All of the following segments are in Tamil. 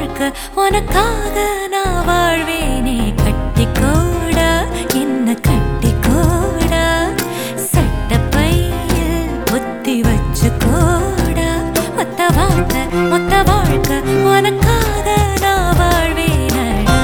வாழ்க்கை உனக்காக நான் வாழ்வேனே கட்டிக்கோடா என்ன கட்டிக்கோடா சட்டப்பையில் புத்தி வச்சுக்கோடா மொத்த வாழ்க்கை மொத்த வாழ்க்கை உனக்காக நான் வாழ்வேனடா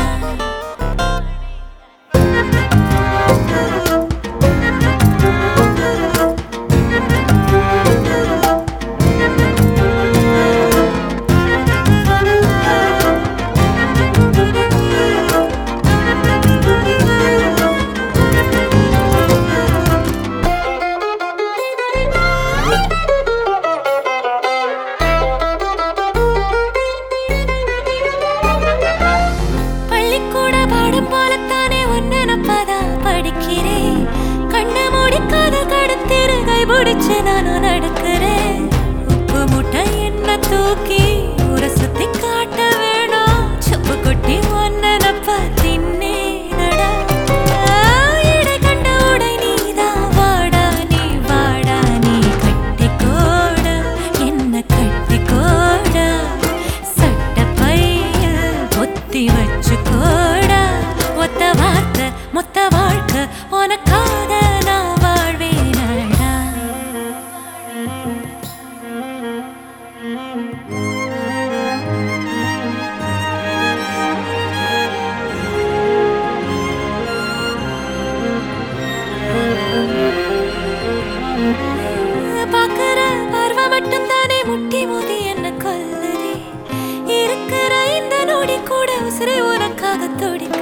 பள்ளிக்கூட பாடம் போலத்தானே ஒன்னு நப்பதா படிக்கிறேன் கண்ண மூடிக்காத கடத்திரு கை பிடிச்சு நானும் நடக்கிறேன் உப்பு முட்டை என்ன தூக்கி ஊரை சுத்தி காட்ட வேணும் சொப்பு கொட்டி ஒன்ன நப்ப தின்னேனடா இடை கண்ட உடை நீதான் வாடா நீ வாடா நீ கட்டிக்கோடா என்ன கட்டிக்கோடா சட்டப்பைய பொத்தி வச்சுக்கோடா ஒத்த வார்த்தை மொத்த வாழ்க்கை உனக்காக நான் வாழ்வேனடா பாக்குற பார்வை மட்டும் தானே முட்டி மோதி என்ன கொல்லுதே இருக்கிற இந்த நொடி கூட உசிரை உனக்காக துடிக்க